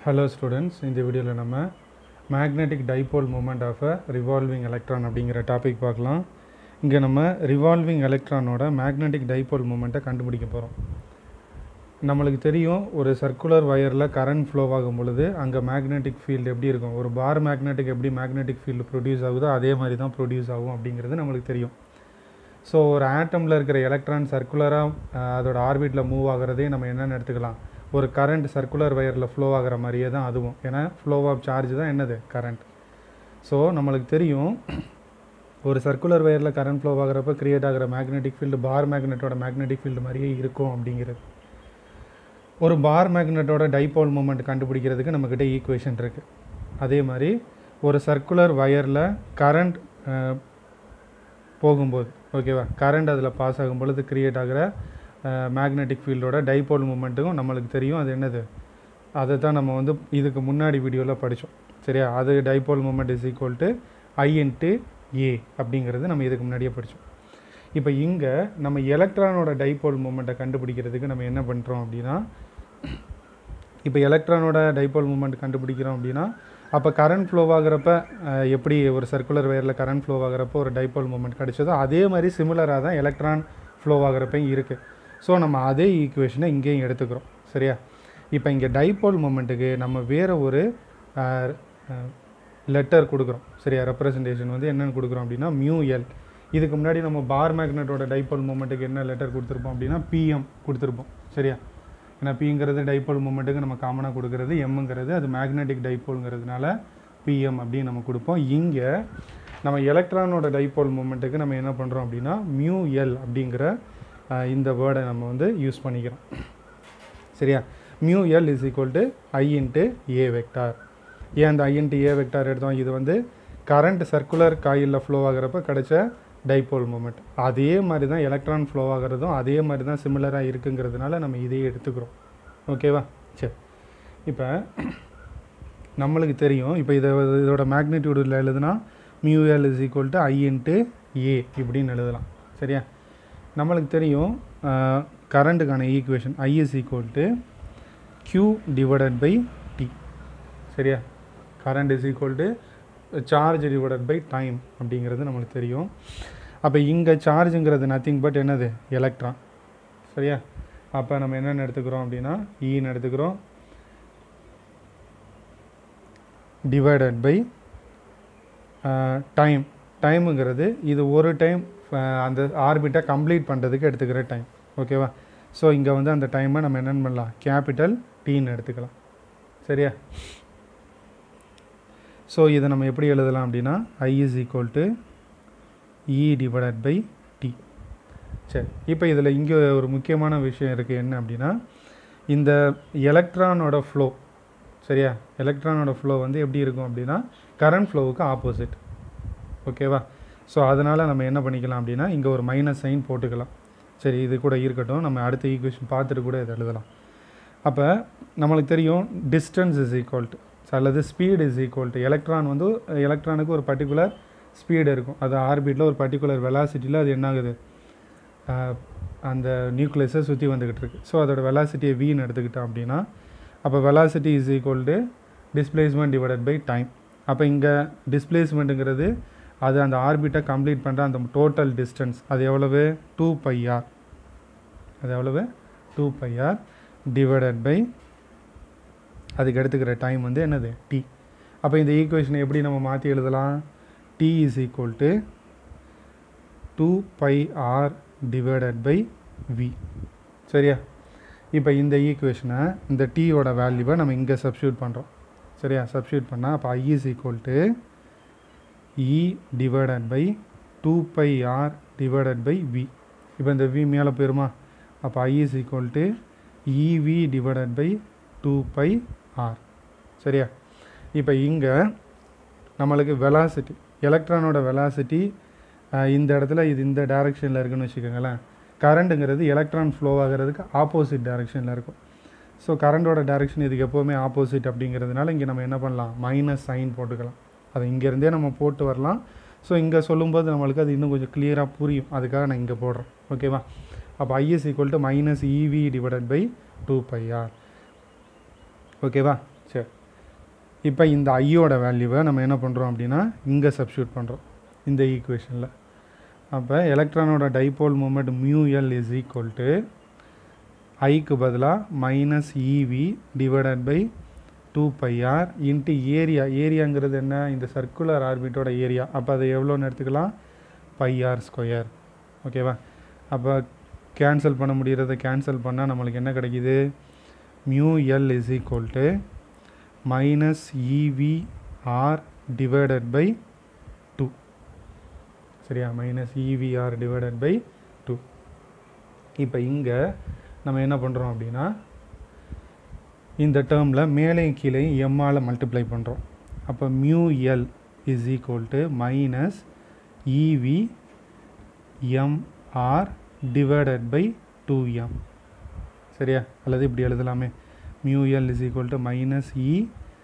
hello students இந்த வீடியோவில் நம்ம magnetic dipole moment of a revolving electron அப்படிங்கிற டாபிக் பார்க்கலாம் இங்கே நம்ம ரிவால்விங் எலக்ட்ரானோட மேக்னெட்டிக் டைபோல் மூமெண்ட்டை கண்டுபிடிக்க போகிறோம் நம்மளுக்கு தெரியும் ஒரு சர்க்குலர் வயரில் கரண்ட் ஃப்ளோ ஆகும் பொழுது அங்கே மேக்னெட்டிக் ஃபீல்டு எப்படி இருக்கும் ஒரு பார் மேக்னெட்டிக் எப்படி மேக்னெட்டிக் ஃபீல்டு ப்ரொடியூஸ் ஆகுதோ அதே மாதிரி தான் ப்ரொடியூஸ் ஆகும் அப்படிங்கிறது நம்மளுக்கு தெரியும் ஸோ ஒரு ஆட்டமில் இருக்கிற எலக்ட்ரான் சர்க்குலராக அதோட ஆர்பிட்டில் மூவ் ஆகிறதே நம்ம என்னென்னு எடுத்துக்கலாம் ஒரு கரண்ட் சர்க்குலர் வயரில் ஃப்ளோ ஆகிற மாதிரியே தான் அதுவும் ஏன்னா ஃப்ளோ ஆஃப் சார்ஜ் தான் என்னது கரண்ட் ஸோ நம்மளுக்கு தெரியும் ஒரு சர்க்குலர் வயரில் கரண்ட் ஃப்ளோ ஆகிறப்ப கிரியேட் ஆகிற மேக்னெட்டிக் ஃபீல்டு பார் மேக்னெட்டோட மேக்னெட்டிக் ஃபீல்டு மாதிரியே இருக்கும் அப்படிங்கிறது ஒரு பார் மேக்னெட்டோட டைபோல் மூமெண்ட் கண்டுபிடிக்கிறதுக்கு நம்மக்கிட்ட ஈக்குவேஷன் இருக்குது அதே மாதிரி ஒரு சர்க்குலர் வயரில் கரண்ட் போகும்போது ஓகேவா கரண்ட் அதில் பாஸ் ஆகும் பொழுது கிரியேட் ஆகிற மேக்னெட்டிக் ஃபீல்டோட டைபோல் மூமெண்ட்டுக்கும் நம்மளுக்கு தெரியும் அது என்னது அதை தான் நம்ம வந்து இதுக்கு முன்னாடி வீடியோவில் படித்தோம் சரியா அது dipole moment is equal to I into A அப்படிங்கிறது நம்ம இதுக்கு முன்னாடியே படித்தோம் இப்போ இங்கே நம்ம எலக்ட்ரானோட டைபோல் மூமெண்ட்டை கண்டுபிடிக்கிறதுக்கு நம்ம என்ன பண்ணுறோம் அப்படின்னா இப்போ எலக்ட்ரானோட டைபோல் மூமெண்ட் கண்டுபிடிக்கிறோம் அப்படின்னா அப்போ கரண்ட் ஃப்ளோ ஆகிறப்ப எப்படி ஒரு சர்க்குலர் வயரில் கரண்ட் ஃப்ளோ ஆகிறப்போ ஒரு டைபோல் மூமெண்ட் கிடைச்சதோ அதே மாதிரி சிமிலராக தான் எலக்ட்ரான் ஃப்ளோ ஆகிறப்பையும் இருக்குது ஸோ நம்ம அதே ஈக்குவேஷனை இங்கேயும் எடுத்துக்கிறோம் சரியா இப்போ இங்கே டைபோல் மூமெண்ட்டுக்கு நம்ம வேறு ஒரு லெட்டர் கொடுக்குறோம் சரியா ரெப்ரசன்டேஷன் வந்து என்னென்னு கொடுக்குறோம் அப்படின்னா மியூ எல் இதுக்கு முன்னாடி நம்ம பார் மேக்னெட்டோட டைபோல் மூமெண்ட்டுக்கு என்ன லெட்டர் கொடுத்துருப்போம் அப்படின்னா பிஎம் கொடுத்துருப்போம் சரியா ஏன்னா பிங்கிறது டைபோல் மூமெண்ட்டுக்கு நம்ம காமனாக கொடுக்குறது எம்முங்கிறது அது மேக்னெட்டிக் டைபோலுங்கிறதுனால பிஎம் அப்படின்னு நம்ம கொடுப்போம் இங்கே நம்ம எலக்ட்ரானோட டைபோல் மூமெண்ட்டுக்கு நம்ம என்ன பண்ணுறோம் அப்படின்னா மியூ எல் அப்படிங்கிற இந்த வேர்டை நம்ம வந்து யூஸ் பண்ணிக்கிறோம் சரியா mu L is equal to I into A vector ஏன் அந்த ஐ இன்ட்டு ஏ வெக்டார் எடுத்தோம் இது வந்து கரண்ட் சர்க்குலர் காயிலில் ஃப்ளோ ஆகிறப்ப கிடைச்ச டைபோல் மூமெண்ட் அதே மாதிரி தான் எலக்ட்ரான் ஃப்ளோ ஆகிறதும் அதே மாதிரி தான் சிமிலராக இருக்குங்கிறதுனால நம்ம இதையே எடுத்துக்கிறோம் ஓகேவா சரி இப்போ நம்மளுக்கு தெரியும் இப்போ இதை இதோட மேக்னிடியூடில் எழுதுனா mu L is equal to I into A இப்படின்னு எழுதலாம் சரியா நம்மளுக்கு தெரியும் கரண்ட்டுக்கான equation I is equal to Q divided by T சரியா current is equal to charge divided by time அப்படிங்கிறது நம்மளுக்கு தெரியும் அப்போ இங்கே சார்ஜுங்கிறது நத்திங் பட் என்னது எலக்ட்ரான் சரியா அப்போ நம்ம என்னென்னு எடுத்துக்கிறோம் அப்படின்னா ஈன்னு எடுத்துக்கிறோம் டிவைடட் பை டைம் டைமுங்கிறது இது ஒரு டைம் அந்த ஆர்பிட்டை கம்ப்ளீட் பண்ணுறதுக்கு எடுத்துக்கிற டைம் ஓகேவா ஸோ இங்கே வந்து அந்த டைமை நம்ம என்னென்னு பண்ணலாம் கேபிட்டல் டீன்னு எடுத்துக்கலாம் சரியா ஸோ இதை நம்ம எப்படி எழுதலாம் அப்படின்னா I is equal to e divided by T சரி இப்போ இதில் இங்கே ஒரு முக்கியமான விஷயம் இருக்குது என்ன அப்படின்னா இந்த எலக்ட்ரானோட ஃப்ளோ சரியா எலக்ட்ரானோட ஃப்ளோ வந்து எப்படி இருக்கும் அப்படின்னா கரண்ட் ஃப்ளோவுக்கு ஆப்போசிட் ஓகேவா ஸோ அதனால் நம்ம என்ன பண்ணிக்கலாம் அப்படின்னா இங்கே ஒரு மைனஸ் சைன் போட்டுக்கலாம் சரி இது கூட இருக்கட்டும் நம்ம அடுத்த ஈக்குவேஷன் பார்த்துட்டு கூட இதை எழுதலாம் அப்போ நம்மளுக்கு தெரியும் டிஸ்டன்ஸ் இஸ் ஈக்குவல் டு அல்லது speed is equal to electron வந்து எலக்ட்ரானுக்கு ஒரு பர்டிகுலர் ஸ்பீடு இருக்கும் அது ஆர்பிட்டில் ஒரு பர்டிகுலர் வெலாசிட்டியில் அது என்ன ஆகுது அந்த நியூக்ளியஸை சுற்றி வந்துக்கிட்டு இருக்கு ஸோ அதோட வெலாசிட்டியை வீன்னு எடுத்துக்கிட்டோம் அப்படின்னா அப்போ velocity is equal to displacement divided by time அப்போ இங்கே டிஸ்பிளேஸ்மெண்ட்டுங்கிறது அது அந்த ஆர்பிட்டை கம்ப்ளீட் பண்ணுற அந்த டோட்டல் டிஸ்டன்ஸ் அது எவ்வளவு டூ பையார் அது எவ்வளவு டூ பையார் டிவைடட் பை அதுக்கு எடுத்துக்கிற டைம் வந்து என்னது டி அப்போ இந்த ஈக்குவேஷனை எப்படி நம்ம மாற்றி எழுதலாம் T is equal to two pi R divided by V சரியா இப்போ இந்த ஈக்குவேஷனை இந்த டீயோட வேல்யூவை நம்ம இங்கே சப்ஸ்டியூட் பண்ணுறோம் சரியா சப்ஸ்டியூட் பண்ணால் அப்போ I is equal to e divided by two pi R divided by V இப்போ இந்த வி மேலே போயிருமா அப்போ I is equal to e V divided by two pi R சரியா இப்போ இங்கே நம்மளுக்கு வெலாசிட்டி எலக்ட்ரானோட வெலாசிட்டி இந்த இடத்துல இது இந்த டைரெக்ஷனில் இருக்குன்னு வச்சுக்கோங்களேன் கரண்ட்டுங்கிறது எலக்ட்ரான் ஃப்ளோ ஆகிறதுக்கு ஆப்போசிட் டைரெக்ஷனில் இருக்கும் ஸோ கரண்டோட டைரெக்ஷன் இதுக்கு எப்போவுமே ஆப்போசிட் அப்படிங்கிறதுனால இங்கே நம்ம என்ன பண்ணலாம் மைனஸ் சைன் போட்டுக்கலாம் அதை இங்கேருந்தே நம்ம போட்டு வரலாம் ஸோ இங்கே சொல்லும்போது நம்மளுக்கு அது இன்னும் கொஞ்சம் கிளியராக புரியும் அதுக்காக நான் இங்கே போடுறேன் ஓகேவா அப்போ I is equal to minus e V divided by two pi R ஓகேவா சரி இப்போ இந்த ஐயோட வேல்யூவை நம்ம என்ன பண்ணுறோம் அப்படின்னா இங்கே சப்ஸ்டியூட் பண்ணுறோம் இந்த ஈக்குவேஷனில் அப்போ எலக்ட்ரானோட dipole moment mu L is equal to ஐக்கு பதிலாக minus e V divided by two pi R into area ஏரியாங்கிறது என்ன இந்த சர்க்குலர் ஆர்பிட்டோட ஏரியா அப்போ அதை எவ்வளோன்னு எடுத்துக்கலாம் பை ஆர் ஸ்கொயர் ஓகேவா அப்போ கேன்சல் பண்ண முடிகிறத கேன்சல் பண்ணால் நம்மளுக்கு என்ன கிடைக்குது mu L is equal to minus e V R divided by two சரியா minus e V R divided by two இப்போ இங்கே நம்ம என்ன பண்ணுறோம் அப்படின்னா இந்த டேர்மில் மேலேயும் கீழேயும் எம்மால் மல்டிப்ளை பண்ணுறோம் அப்போ mu L is equal to minus e V M R divided by two M சரியா அல்லது இப்படி எழுதலாமே mu L is equal to minus e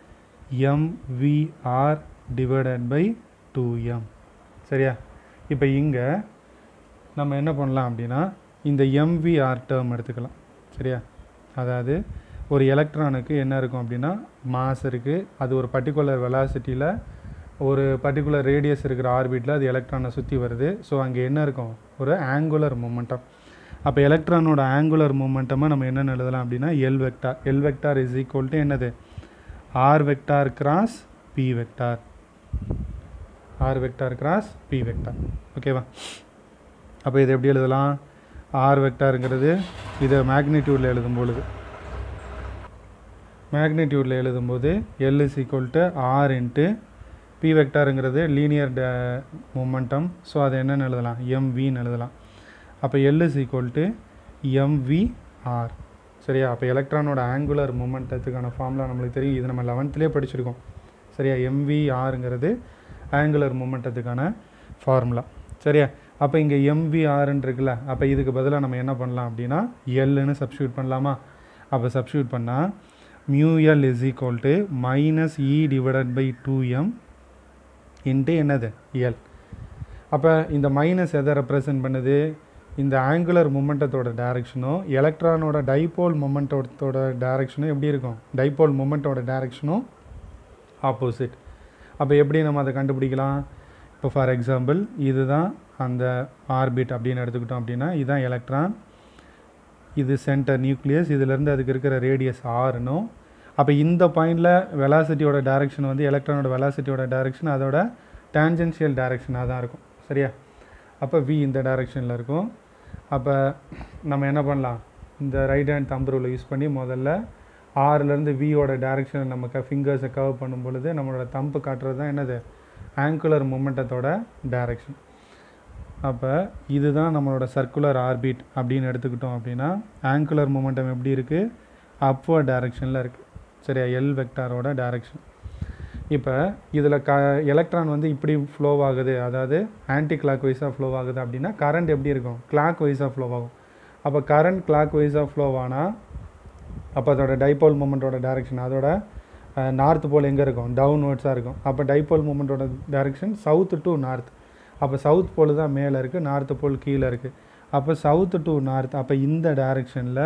M V R divided by two M சரியா இப்போ இங்கே நம்ம என்ன பண்ணலாம் அப்படின்னா இந்த எம்விஆர் டேர்ம் எடுத்துக்கலாம் சரியா அதாவது ஒரு எலக்ட்ரானுக்கு என்ன இருக்கும் அப்படின்னா மாஸ் இருக்குது அது ஒரு பர்டிகுலர் வெலாசிட்டியில் ஒரு பர்டிகுலர் ரேடியஸ் இருக்கிற ஆர்பிட்டில் அது எலக்ட்ரானை சுற்றி வருது ஸோ அங்கே என்ன இருக்கும் ஒரு ஆங்குலர் மொமெண்டம் அப்போ எலக்ட்ரானோட ஆங்குலர் மூமெண்டமாக நம்ம என்னென்னு எழுதலாம் அப்படின்னா L vector L vector is equal to என்னது R vector cross P vector R vector cross P vector ஓகேவா அப்போ இதை எப்படி எழுதலாம் ஆர் வெக்டாருங்கிறது இதை மேக்னிடியூடில் எழுதும் பொழுது மேக்னிடியூடில் எழுதும்போது L is equal to R into P வெக்டாருங்கிறது லீனியர் ட மொமெண்டம் ஸோ அதை என்னென்னு எழுதலாம் எம்வின்னு எழுதலாம் அப்போ L is equal to M V R சரியா அப்போ எலக்ட்ரானோட ஆங்குலர் மூமெண்டத்துக்கான ஃபார்முலா நம்மளுக்கு தெரியும் இது நம்ம லெவன்த்துலேயே படிச்சிருக்கோம் சரியா எம்விஆருங்கிறது ஆங்குலர் மூமெண்டத்துக்கான ஃபார்முலா சரியா அப்போ இங்கே எம்விஆர்ன்னு இருக்குல்ல அப்போ இதுக்கு பதிலாக நம்ம என்ன பண்ணலாம் அப்படின்னா எல்லுன்னு சப்ஸ்டியூட் பண்ணலாமா அப்போ சப்ஸ்டியூட் பண்ணால் mu L is equal to minus e divided by two M into என்னது எல் அப்போ இந்த மைனஸ் எதை ரெப்ரசன்ட் பண்ணுது இந்த ஆங்குலர் மொமெண்டத்தோட டைரக்ஷனும் எலக்ட்ரானோட டைபோல் மொமெண்டத்தோட டைரக்ஷனும் எப்படி இருக்கும் டைபோல் மொமெண்ட்டோட டைரக்ஷனும் ஆப்போசிட் அப்போ எப்படி நம்ம அதை கண்டுபிடிக்கலாம் இப்போ ஃபார் எக்ஸாம்பிள் இதுதான் அந்த ஆர்பிட் அப்படின்னு எடுத்துக்கிட்டோம் அப்படின்னா இதுதான் எலக்ட்ரான் இது சென்டர் நியூக்ளியஸ் இதிலேருந்து அதுக்கு இருக்கிற ரேடியஸ் ஆறுனும் அப்போ இந்த பாயிண்டில் வெலாசிட்டியோட டைரக்ஷன் வந்து எலக்ட்ரானோட வெலாசிட்டியோட டைரக்ஷன் அதோட டேஞ்சென்ஷியல் டைரக்ஷனாக தான் இருக்கும் சரியா அப்போ வி இந்த டைரக்ஷனில் இருக்கும் அப்போ நம்ம என்ன பண்ணலாம் இந்த ரைட் ஹேண்ட் தம்பு ரூலை யூஸ் பண்ணி முதல்ல ஆறுலேருந்து வியோட டைரக்ஷனை நம்ம க ஃபிங்கர்ஸை கவர் பண்ணும் பொழுது நம்மளோட தம்பு காட்டுறது தான் என்னது ஆங்குலர் மொமெண்டத்தோட டைரக்ஷன் அப்போ இதுதான் நம்மளோட சர்க்குலர் ஆர்பிட் அப்படின்னு எடுத்துக்கிட்டோம் அப்படின்னா ஆங்குலர் மொமெண்டம் எப்படி இருக்குது அப்வர்ட் டைரக்ஷனில் இருக்குது சரியா எல் வெக்டாரோட டைரக்ஷன் இப்போ இதில் க எலக்ட்ரான் வந்து இப்படி ஃப்ளோ ஆகுது அதாவது ஆன்டி கிளாக் வைஸாக ஃப்ளோ ஆகுது அப்படின்னா கரண்ட் எப்படி இருக்கும் கிளாக் வைஸாக ஃப்ளோ ஆகும் அப்போ கரண்ட் கிளாக் வைஸாக ஃப்ளோ ஆனால் அப்போ அதோட டைபோல் மூமெண்ட்டோட டைரக்ஷன் அதோட நார்த் போல் எங்கே இருக்கும் டவுன்வர்ட்ஸாக இருக்கும் அப்போ டைபோல் மூமெண்ட்டோட டைரக்ஷன் சவுத் டு நார்த் அப்போ சவுத் போல் தான் மேலே இருக்குது நார்த் போல் கீழே இருக்குது அப்போ சவுத் டு நார்த் அப்போ இந்த டைரக்ஷனில்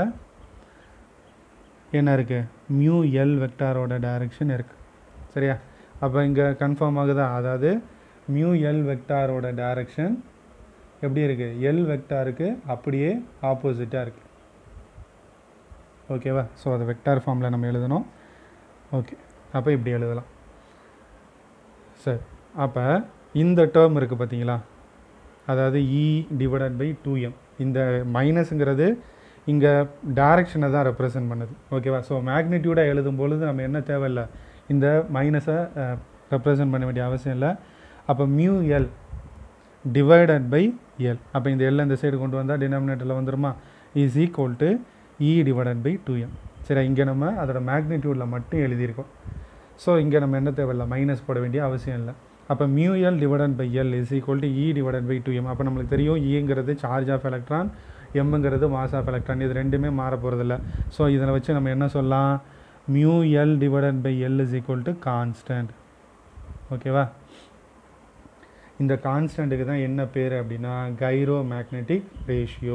என்ன இருக்குது மியூ எல் வெக்டாரோட டைரக்ஷன் இருக்குது சரியா அப்போ இங்கே கன்ஃபார்ம் ஆகுதா அதாவது மியூ எல் வெக்டாரோட டைரக்ஷன் எப்படி இருக்குது எல் வெக்டாருக்கு அப்படியே ஆப்போசிட்டாக இருக்குது ஓகேவா ஸோ அதை வெக்டார் ஃபார்மில் நம்ம எழுதணும் ஓகே அப்போ இப்படி எழுதலாம் சரி அப்போ இந்த டேர்ம் இருக்குது பார்த்தீங்களா அதாவது e divided by two M இந்த மைனஸுங்கிறது இங்கே டைரக்ஷனை தான் ரெப்ரசன்ட் பண்ணுது ஓகேவா ஸோ மேக்னிடியூடாக எழுதும் பொழுது நம்ம என்ன தேவையில்லை இந்த மைனஸை ரெப்ரசன்ட் பண்ண வேண்டிய அவசியம் இல்லை அப்போ mu L divided by L அப்போ இந்த எல் இந்த சைடு கொண்டு வந்தால் டினாமினேட்டரில் வந்துருமா is equal to e divided by two M சரி இங்கே நம்ம அதோட மேக்னிடியூடில் மட்டும் எழுதியிருக்கோம் ஸோ இங்கே நம்ம என்ன தேவையில்லை மைனஸ் போட வேண்டிய அவசியம் இல்லை அப்போ mu L divided by L is equal to e divided by two M அப்போ நம்மளுக்கு தெரியும் இங்கிறது சார்ஜ் ஆஃப் எலக்ட்ரான் எம்ங்கிறது மாஸ் ஆஃப் எலக்ட்ரான் இது ரெண்டுமே மாற போகிறதில்ல ஸோ இதில் வச்சு நம்ம என்ன சொல்லலாம் mu L divided by L is equal to constant ஓகேவா இந்த கான்ஸ்டண்ட்டுக்கு தான் என்ன பேர் அப்படின்னா gyromagnetic ratio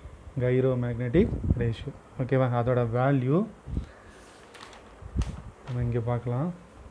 gyromagnetic ratio ஓகேவா அதோட வேல்யூ நம்ம இங்கே பார்க்கலாம்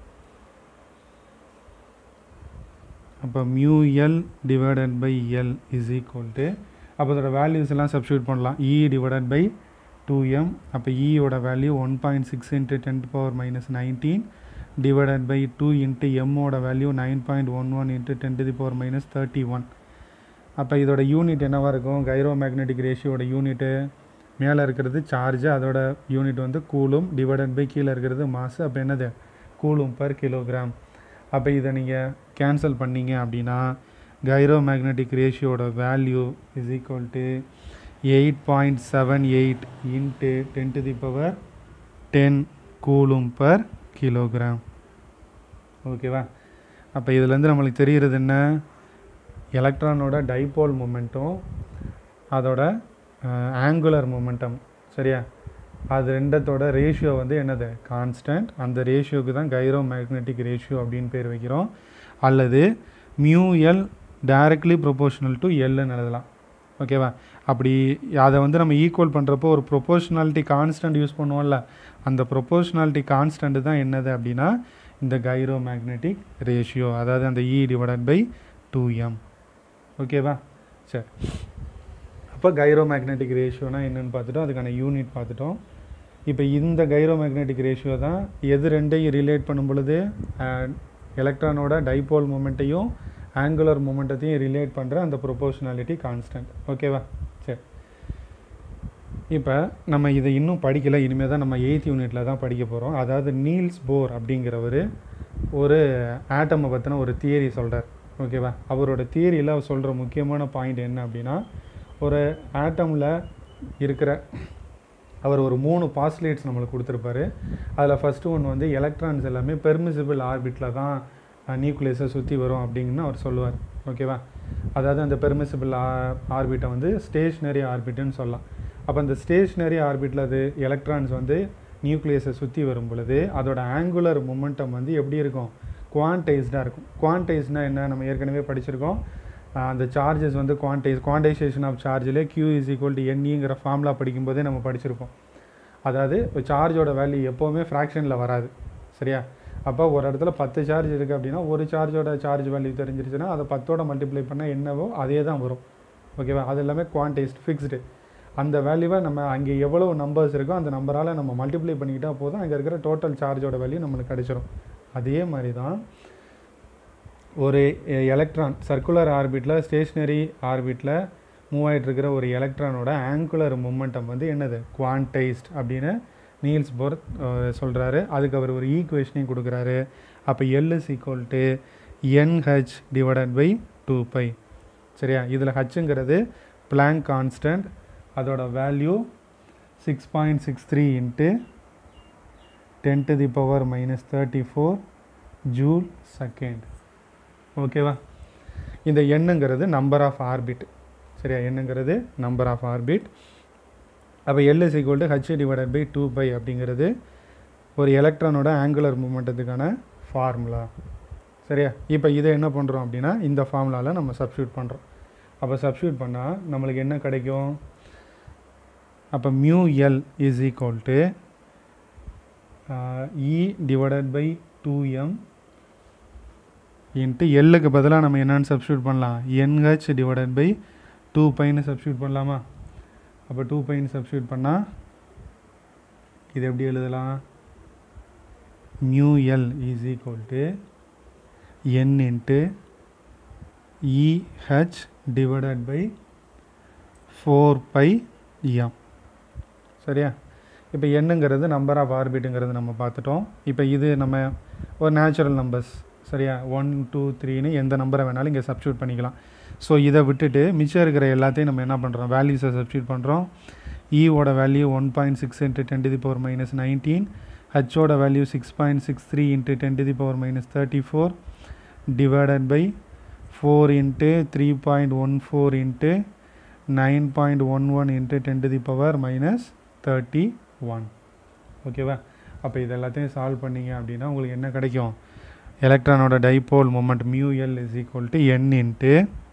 அப்போ mu L divided by L is equal to அப்போ அதோட வேல்யூஸ் எல்லாம் சப்ஸ்டியூட் பண்ணலாம் e divided by two M அப்போ இயோட வேல்யூ one point six into ten power minus nineteen divided by two into எம்மோட value nine point one one into ten to the power minus thirty one அப்போ இதோட unit என்னவாக இருக்கும் Cairo gyromagnetic ரேஷியோட unit மேலே இருக்கிறது சார்ஜ் அதோட யூனிட் வந்து coulomb divided by கீழே இருக்கிறது மாசு அப்போ என்னது கூலும் பர் கிலோகிராம் அப்போ இதை நீங்கள் கேன்சல் பண்ணீங்க அப்படின்னா கைரோ மேக்னெட்டிக் ரேஷியோட value is equal to eight point seven eight into ten to the power ten coulomb per kilogram ஓகேவா அப்போ இதுலேருந்து நம்மளுக்கு தெரிகிறது என்ன எலக்ட்ரானோட டைபோல் மொமெண்ட்டும் அதோட ஆங்குலர் மொமெண்டம் சரியா அது ரெண்டத்தோட ரேஷியோ வந்து என்னது கான்ஸ்டன்ட் அந்த ரேஷியோக்கு தான் கைரோ மேக்னெட்டிக் ரேஷியோ அப்படின்னு பேர் வைக்கிறோம் அல்லது mu L directly proportional to எல்லுன்னு எழுதலாம் ஓகேவா அப்படி அதை வந்து நம்ம ஈக்குவல் பண்ணுறப்போ ஒரு ப்ரொபோஷனாலிட்டி கான்ஸ்டன்ட் யூஸ் பண்ணுவோம்ல அந்த ப்ரொபோஷனாலிட்டி கான்ஸ்டன்ட் தான் என்னது அப்படின்னா இந்த கைரோ மேக்னெட்டிக் ரேஷியோ அதாவது அந்த e divided by two M ஓகேவா சரி அப்போ கைரோ மேக்னெட்டிக் ரேஷியோனா என்னென்னு பார்த்துட்டோம் அதுக்கான யூனிட் பார்த்துட்டோம் இப்போ இந்த கைரோ மேக்னெட்டிக் ரேஷியோ தான் எது ரெண்டையும் ரிலேட் பண்ணும் பொழுது எலக்ட்ரானோட டைபோல் மூமெண்ட்டையும் ஆங்குலர் மூமெண்ட்டத்தையும் ரிலேட் பண்ணுற அந்த ப்ரொபோஷனாலிட்டி கான்ஸ்டன்ட் ஓகேவா சரி இப்போ நம்ம இதை இன்னும் படிக்கலை இனிமேல் தான் நம்ம எயித் யூனிட்டில் தான் படிக்க போகிறோம் அதாவது நீல்ஸ் போர் அப்படிங்கிறவர் ஒரு ஆட்டமை பற்றின ஒரு தியரி சொல்கிறார் ஓகேவா அவரோட தியரியில் அவர் சொல்கிற முக்கியமான பாயிண்ட் என்ன அப்படின்னா ஒரு ஆட்டமில் இருக்கிற அவர் ஒரு மூணு பாஸ்லேட்ஸ் நம்மளுக்கு கொடுத்துருப்பாரு அதில் ஃபஸ்ட்டு ஒன்று வந்து எலக்ட்ரான்ஸ் எல்லாமே பெர்மிசிபிள் ஆர்பிட்டில் தான் நியூக்ளியஸை சுற்றி வரும் அப்படின்னு அவர் சொல்லுவார் ஓகேவா அதாவது அந்த பெர்மிசிபிள் ஆர்பிட்டை வந்து ஸ்டேஷ்னரி ஆர்பிட்டுன்னு சொல்லலாம் அப்போ அந்த ஸ்டேஷ்னரி ஆர்பிட்டில் அது எலக்ட்ரான்ஸ் வந்து நியூக்ளியஸை சுற்றி வரும் பொழுது அதோட ஆங்குலர் மொமெண்டம் வந்து எப்படி இருக்கும் குவான்டைஸ்டாக இருக்கும் குவான்டைஸ்னால் என்ன நம்ம ஏற்கனவே படிச்சிருக்கோம் அந்த சார்ஜஸ் வந்து குவான்டைஸ் குவான்டைசேஷன் ஆஃப் சார்ஜில் கியூ இஸ் ஈக்குவல் டு என்இங்கிற ஃபார்முலா படிக்கும்போதே நம்ம படிச்சிருப்போம் அதாவது சார்ஜோட வேல்யூ எப்போவுமே ஃப்ராக்ஷனில் வராது சரியா அப்போ ஒரு இடத்துல பத்து சார்ஜ் இருக்குது அப்படின்னா ஒரு சார்ஜோட சார்ஜ் வேல்யூ தெரிஞ்சிருச்சுன்னா அதை பத்தோட மல்டிப்ளை பண்ணால் என்னவோ அதே தான் வரும் ஓகேவா அது எல்லாமே குவான்டைஸ்ட் ஃபிக்ஸ்டு அந்த வேல்யூவை நம்ம அங்கே எவ்வளோ நம்பர்ஸ் இருக்கோ அந்த நம்பரால் நம்ம மல்டிப்ளை பண்ணிக்கிட்டால் போதும் அங்கே இருக்கிற டோட்டல் சார்ஜோட வேல்யூ நம்மளுக்கு கிடச்சிரும் அதே மாதிரி தான் ஒரு எலக்ட்ரான் சர்க்குலர் ஆர்பிட்டில் ஸ்டேஷ்னரி ஆர்பிட்டில் மூவ் ஆகிட்டு இருக்கிற ஒரு எலக்ட்ரானோட ஆங்குலர் மூமெண்டம் வந்து என்னது குவான்டைஸ்ட் அப்படின்னு நீல்ஸ் போர் சொல்கிறாரு அதுக்கு அவர் ஒரு ஈக்குவேஷனையும் கொடுக்குறாரு அப்போ L is equal to n h divided by two pi சரியா இதில் ஹச்சுங்கிறது பிளாங்க் கான்ஸ்டன்ட் அதோட value six point six three into ten to the power minus thirty four joule second ஓகேவா இந்த எண்ணுங்கிறது நம்பர் ஆஃப் ஆர்பிட் சரியா எண்ணுங்கிறது நம்பர் ஆஃப் ஆர்பிட் அப்போ L is equal to h divided by two pi அப்படிங்கிறது ஒரு எலக்ட்ரானோட angular மூமெண்ட்டத்துக்கான formula சரியா இப்போ இதை என்ன பண்ணுறோம் அப்படின்னா இந்த ஃபார்முலாவில் நம்ம சப்ஸ்டியூட் பண்ணுறோம் அப்போ சப்ஸ்டியூட் பண்ணால் நம்மளுக்கு என்ன கிடைக்கும் அப்போ mu L is equal to e divided by two M into எல்லுக்கு பதிலாக நம்ம என்னென்னு சப்ஸ்டியூட் பண்ணலாம் என்ஹெச் டிவைடட் பை டூ பைன்னு சப்ஸ்டியூட் பண்ணலாமா அப்போ டூ பைன்னு சப்ஸ்டியூட் பண்ணால் இது எப்படி எழுதலாம் mu L is equal to n into e h divided by four pi m சரியா இப்போ என்னங்கிறது நம்பர் ஆஃப் ஆர்பிட்டுங்கிறது நம்ம பார்த்துட்டோம் இப்போ இது நம்ம ஒரு நேச்சுரல் நம்பர்ஸ் சரியா ஒன் டூ த்ரீன்னு எந்த நம்பரை வேணாலும் இங்கே சப்ஸ்டியூட் பண்ணிக்கலாம் ஸோ இதை விட்டுட்டு மிச்சம் இருக்கிற எல்லாத்தையும் நம்ம என்ன பண்ணுறோம் வேல்யூஸை சப்ஸ்டியூட் பண்ணுறோம் இஓட value one point six into ten to the power minus nineteen ஹச்சோட value six point six three into ten to the power minus thirty four divided by four into three point one four into nine point one one into ten to the power minus thirty one ஓகேவா அப்போ இது எல்லாத்தையும் solve பண்ணிங்க அப்படின்னா உங்களுக்கு என்ன கிடைக்கும் எலக்ட்ரானோட dipole moment mu L is equal to n into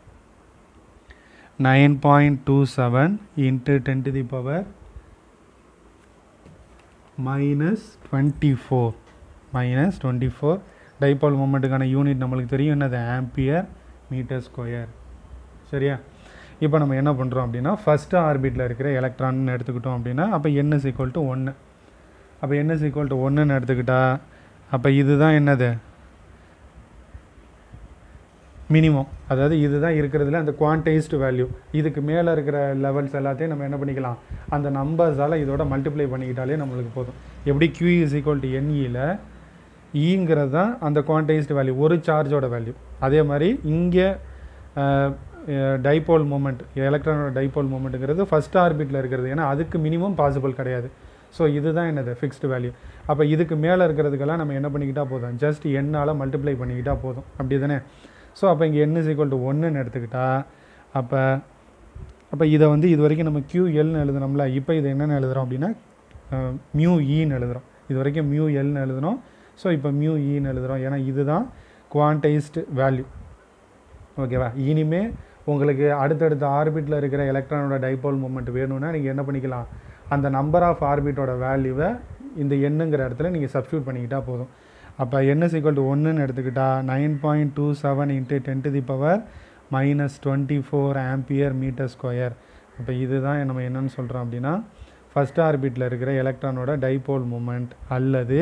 nine point two seven into ten to the power minus twenty four minus twenty four dipole மூமெண்ட்டுக்கான யூனிட் நம்மளுக்கு தெரியும் என்னது ஆம்பியர் மீட்டர் ஸ்கொயர் சரியா இப்போ நம்ம என்ன பண்ணுறோம் அப்படின்னா ஃபஸ்ட்டு ஆர்பிட்டில் இருக்கிற எலக்ட்ரான்னு எடுத்துக்கிட்டோம் அப்படின்னா அப்போ n is equal to ஒன்று அப்போ n is equal to ஒன்றுன்னு எடுத்துக்கிட்டா அப்போ இதுதான் என்னது மினிமம் அதாவது இதுதான் இருக்கிறதுல அந்த குவான்டைஸ்டு வேல்யூ இதுக்கு மேலே இருக்கிற லெவல்ஸ் எல்லாத்தையும் நம்ம என்ன பண்ணிக்கலாம் அந்த நம்பர்ஸால் இதோட மல்டிப்ளை பண்ணிக்கிட்டாலே நம்மளுக்கு போதும் எப்படி q is equal to NE-ல ஈங்கிறது தான் அந்த குவான்டைஸ்டு வேல்யூ ஒரு சார்ஜோட வேல்யூ அதே மாதிரி இங்கே டைபோல் மூமெண்ட் எலக்ட்ரானோட டைபோல் மூமெண்ட்டுங்கிறது ஃபஸ்ட் ஆர்பிட்டில் இருக்கிறது ஏன்னா அதுக்கு மினிமம் பாசிபிள் கிடையாது ஸோ இதுதான் என்னது ஃபிக்ஸ்டு வேல்யூ அப்போ இதுக்கு மேலே இருக்கிறதுக்கெல்லாம் நம்ம என்ன பண்ணிக்கிட்டா போதும் ஜஸ்ட் என்னால் மல்டிப்ளை பண்ணிக்கிட்டா போதும் அப்படி தானே ஸோ அப்போ இங்கே n is equal to ஒன்றுன்னு எடுத்துக்கிட்டா அப்போ அப்போ இதை வந்து இது வரைக்கும் நம்ம QLன்னு எழுதுனோம்ல இப்போ இது என்னென்னு எழுதுகிறோம் அப்படின்னா மியூ ஈன்னு எழுதுகிறோம் இது வரைக்கும் மியூ எல்னு எழுதுனோம் ஸோ இப்போ மியூ ஈன்னு எழுதுகிறோம் ஏன்னா இதுதான் குவான்டைஸ்டு வேல்யூ ஓகேவா இனிமே உங்களுக்கு அடுத்தடுத்த ஆர்பிட்டில் இருக்கிற எலக்ட்ரானோட டைபோல் மூமெண்ட் வேணும்னா நீங்கள் என்ன பண்ணிக்கலாம் அந்த நம்பர் ஆஃப் ஆர்பிட்டோட வேல்யூவை இந்த எண்ணுங்கிற இடத்துல நீங்கள் சப்ஸ்டியூட் பண்ணிக்கிட்டா போதும் அப்போ என்ன சீக்வல் டு ஒன்றுன்னு எடுத்துக்கிட்டா nine point two seven into ten to the power minus twenty four ampere metre square அப்போ இதுதான் நம்ம என்னன்னு சொல்கிறோம் அப்படின்னா ஃபஸ்ட் ஆர்பிட்டில் இருக்கிற எலக்ட்ரானோட டைபோல் மூமெண்ட் அல்லது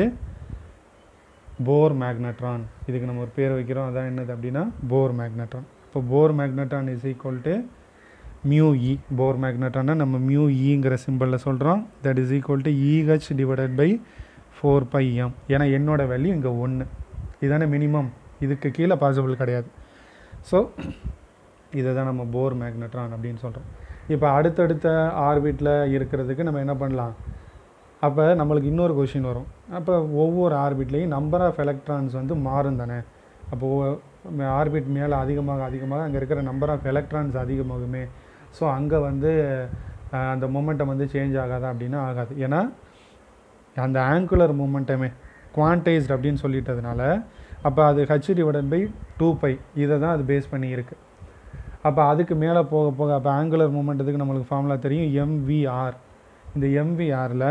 போர் மேக்னட்ரான் இதுக்கு நம்ம ஒரு பேர் வைக்கிறோம் அதான் என்னது அப்படின்னா போர் மேக்னட்ரான் இப்போ Bohr magneton is equal to mu e Bohr மேக்னட்ரானை நம்ம மியூ இங்கிற சிம்பிளில் சொல்கிறோம் that is equal to e h divided by four pi m ஏன்னா என்னோட வேல்யூ இங்கே ஒன்று இதானே மினிமம் இதுக்கு கீழே பாசிபிள் கிடையாது ஸோ இதை தான் நம்ம போர் மேக்னட்ரான் அப்படின்னு சொல்கிறோம் இப்போ அடுத்தடுத்த ஆர்பிட்டில் இருக்கிறதுக்கு நம்ம என்ன பண்ணலாம் அப்போ நம்மளுக்கு இன்னொரு கொஷின் வரும் அப்போ ஒவ்வொரு ஆர்பிட்லேயும் நம்பர் ஆஃப் எலக்ட்ரான்ஸ் வந்து மாறும் தானே அப்போது ஆர்பிட் மேலே அதிகமாக அதிகமாக அங்கே இருக்கிற நம்பர் ஆஃப் எலக்ட்ரான்ஸ் அதிகமாகுமே ஸோ அங்கே வந்து அஹ், அந்த மொமெண்டம் வந்து சேஞ்ச் ஆகாதா அப்படின்னா ஆகாது ஏன்னா அந்த ஆங்குலர் மூமெண்டமே குவான்டைஸ்ட் அப்படின்னு சொல்லிட்டதுனால அப்போ அது h divided by two pi இதை தான் அது பேஸ் பண்ணி இருக்கு அப்போ அதுக்கு மேலே போக போக அப்போ ஆங்குலர் மூமெண்ட்டத்துக்கு நம்மளுக்கு ஃபார்முலா தெரியும் எம்விஆர் இந்த எம்விஆரில்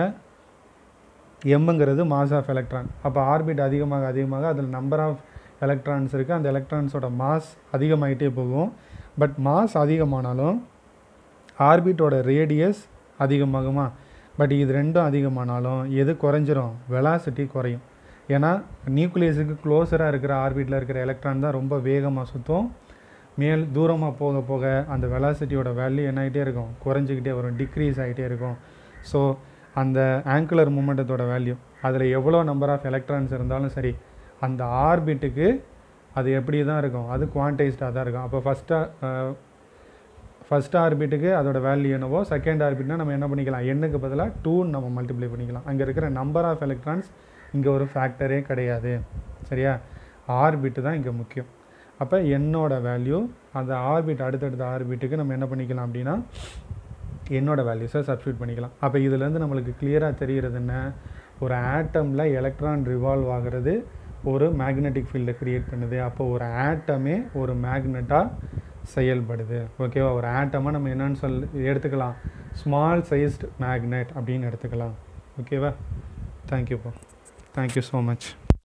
எம்ங்கிறது மாஸ் ஆஃப் எலக்ட்ரான் அப்போ ஆர்பிட் அதிகமாக அதிகமாக அதில் நம்பர் ஆஃப் எலக்ட்ரான்ஸ் இருக்குது அந்த எலக்ட்ரான்ஸோட மாஸ் அதிகமாகிட்டே போகும் பட் மாஸ் அதிகமானாலும் ஆர்பிட்டோட ரேடியஸ் அதிகமாகுமா பட் இது ரெண்டும் அதிகமானாலும் எது குறைஞ்சிரும் வெலாசிட்டி குறையும் ஏன்னா நியூக்ளியஸுக்கு க்ளோஸராக இருக்கிற ஆர்பிட்டில் இருக்கிற எலக்ட்ரான் தான் ரொம்ப வேகமாக சுற்றும் மேல் தூரமாக போக போக அந்த வெலாசிட்டியோட வேல்யூ என்ன ஆகிட்டே இருக்கும் குறைஞ்சிக்கிட்டே வரும் டிக்ரீஸ் ஆகிட்டே இருக்கும் ஸோ அந்த ஆங்குலர் மூமெண்டத்தோட வேல்யூ அதில் எவ்வளோ நம்பர் ஆஃப் எலக்ட்ரான்ஸ் இருந்தாலும் சரி அந்த ஆர்பிட்டுக்கு அது எப்படி தான் இருக்கும் அது குவான்டைஸ்டாக தான் இருக்கும் அப்போ ஃபஸ்ட்டாக ஃபஸ்ட் ஆர்பிட்டுக்கு அதோட வேல்யூ என்னவோ செகண்ட் ஆர்பிட்னா நம்ம என்ன பண்ணிக்கலாம் எண்ணுக்கு பதிலாக டூன்னு நம்ம மல்டிப்ளை பண்ணிக்கலாம் அங்கே இருக்கிற நம்பர் ஆஃப் எலக்ட்ரான்ஸ் இங்கே ஒரு ஃபேக்டரே கிடையாது சரியா ஆர்பிட்டு தான் இங்கே முக்கியம் அப்போ என்னோட வேல்யூ அந்த ஆர்பிட் அடுத்தடுத்த ஆர்பிட்டுக்கு நம்ம என்ன பண்ணிக்கலாம் அப்படின்னா என்னோட வேல்யூஸை சப்ஸ்டியூட் பண்ணிக்கலாம் அப்போ இதுலேருந்து நம்மளுக்கு கிளியராக தெரிகிறது என்ன ஒரு ஆட்டமில் எலக்ட்ரான் ரிவால்வ் ஆகிறது ஒரு மேக்னெட்டிக் ஃபீல்டை க்ரியேட் பண்ணுது அப்போ ஒரு ஆட்டமே ஒரு மேக்னெட்டாக செயல்படுது ஓகேவா ஒரு ஆட்டமாக நம்ம என்னன்னு சொல் எடுத்துக்கலாம் ஸ்மால் சைஸ்டு மேக்னெட் அப்படின்னு எடுத்துக்கலாம் ஓகேவா தேங்க்யூப்பா தேங்க்யூ ஸோ மச்